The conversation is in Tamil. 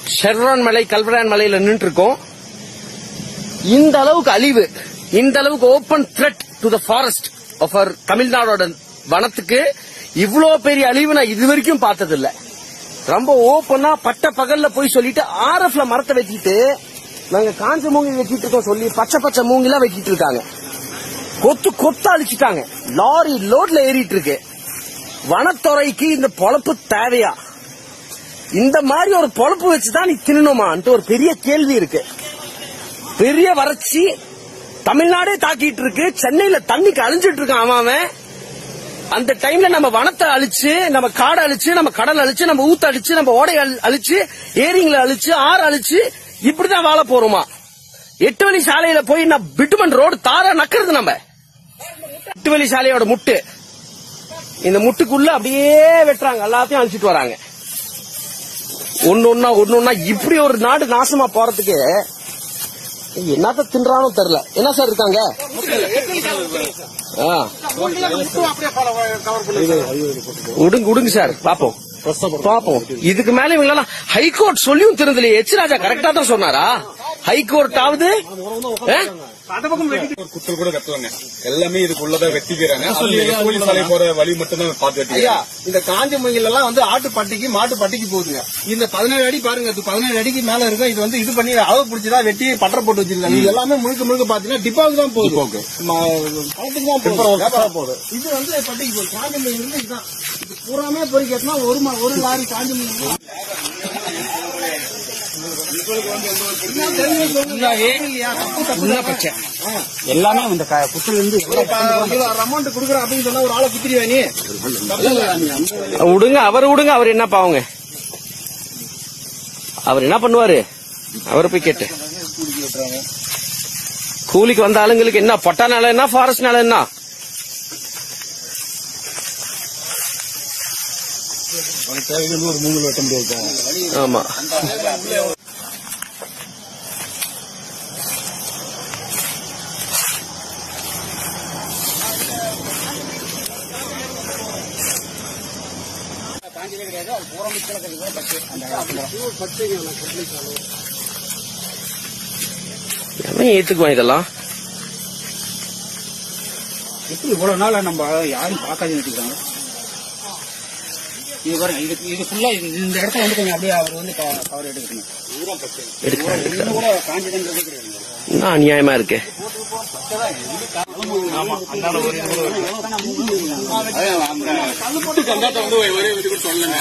ஷெர்ரான் மலை கல்வரான் மலையில நின்று இருக்கோம் இந்த அளவுக்கு அழிவு இந்த அளவுக்கு open threat to the forest of our தமிழ்நாடோட வனத்துக்கு இவ்ளோ பெரிய அழிவு நான் இது வரைக்கும் பார்த்தது இல்ல ரொம்ப ஓப்பனா பட்ட பகல்ல போய் சொல்லிட்டு ஆர்எஃப்ல மரத்தை வச்சுட்டு நாங்க காஞ்ச மூங்கி வச்சிட்டு இருக்கோம் சொல்லி பச்சை பச்சை மூங்கிலாம் வச்சிட்டு இருக்காங்க கொத்து கொத்து அழிச்சிட்டாங்க லாரி லோட்ல ஏறிட்டு இருக்கு வனத்துறைக்கு இந்த பொழப்பு தேவையா இந்த மாதிரி ஒரு பொழப்பு வச்சுதான் நீ தின்னணுமான்ட்டு ஒரு பெரிய கேள்வி இருக்கு பெரிய வறட்சி தமிழ்நாடே தாக்கிட்டு இருக்கு சென்னையில தண்ணிக்கு அழிஞ்சிட்டு இருக்கான் அவன் அவன். அந்த டைம்ல நம்ம வனத்தை அழிச்சு நம்ம காடை அழிச்சு நம்ம கடல் அழிச்சு நம்ம ஊத்த அழிச்சு நம்ம ஓடை அழி- அழிச்சு ஏரிங்களை அழிச்சு ஆறு அழிச்சு இப்படிதான் வாழ போறோமா எட்டு வழி சாலையில போய் நான் பிட்டுமன் ரோடு தாரா நக்கிறது நம்ம எட்டு வழி சாலையோட முட்டு இந்த முட்டுக்குள்ள அப்படியே வெட்டுறாங்க எல்லாத்தையும் அழிச்சிட்டு வராங்க ஒன்னு ஒன்னா ஒன்னு ஒன்னா இப்படி ஒரு நாடு நாசமா போறதுக்கு என்னத்த தின்றானோ தெரியல என்ன சார் இருக்காங்க ஆ. விடுங்க விடுங்க சார் பாப்போம் பாப்போம் இதுக்கு மேல இவங்க ஹைகோர்ட் சொல்லியும் திருந்தலையே எச் ராஜா கரெக்டா தான் சொன்னாரா ஹைகோர்ட் ஆவது ஒரு குத்தல் கூட கட்டுவாங்க எல்லாமே இதுக்குள்ளதான் வெட்டிக்கிறாங்க அதுல கோயில் சாலை போற வழி மட்டும் தான் பார்த்து ஐயா வெட்டிக்கிறாங்க இந்த காஞ்ச மூங்கில் எல்லாம் வந்து ஆட்டு பட்டிக்கு மாட்டு பட்டிக்கு போகுதுங்க இந்த பதினேழு அடி பாருங்க இது பதினேழு அடிக்கு மேல இருக்கும் இது வந்து இது பண்ணி அளவு பிடிச்சதா வெட்டி பட்டரை போட்டு வச்சிருக்காங்க இது எல்லாமே முழுக்க முழுக்க பாத்தீங்கன்னா டிப்பாவுக்கு தான் போகுது ம- களத்துக்கு தான் போகுது வியாபாரம் போகுது இது வந்து பட்டிக்கு போகுது காஞ்ச மூங்கில் இருந்து இதுதான் இது பூராமே பொறிக்கிறதுனா ஒரு மா- ஒரு லாரி காஞ்ச மூங்கில் எல்லாமே இந்த க- குத்துல இருந்து அமௌண்ட் குடுக்குறேன் அப்படின்னு சொன்னா ஒரு ஆளை குத்திரியா நீ விடுங்க அவர் விடுங்க அவர் என்ன பாவங்க அவர் என்ன பண்ணுவாரு அவரை போய் கேட்டு கூலிக்கு வந்த ஆளுங்களுக்கு என்ன பொட்டா நிலம் என்ன ஃபாரஸ்ட் நிலம் என்ன ஒரு மூணு வெட்ட முடியாது ஆமா எவன் ஏத்துக்குவான் இதெல்லாம் எப்படி இவ்வளவு நாளா நம்ம யாரும் பார்க்காதே வச்சுக்கிறாங்க இது பாருங்க இது இது ஃபுல்லா இந்த இடத்துல வந்து கொஞ்சம் அப்படியே அவர் வந்து கவர் எடுக்கணும் எடுக்கிறான் இன்னும் கூட காஞ்சதுன்றது கிடையாது என்ன அநியாயமா இருக்கு வந்து ஒரே வீட்டு கூட சொல்லல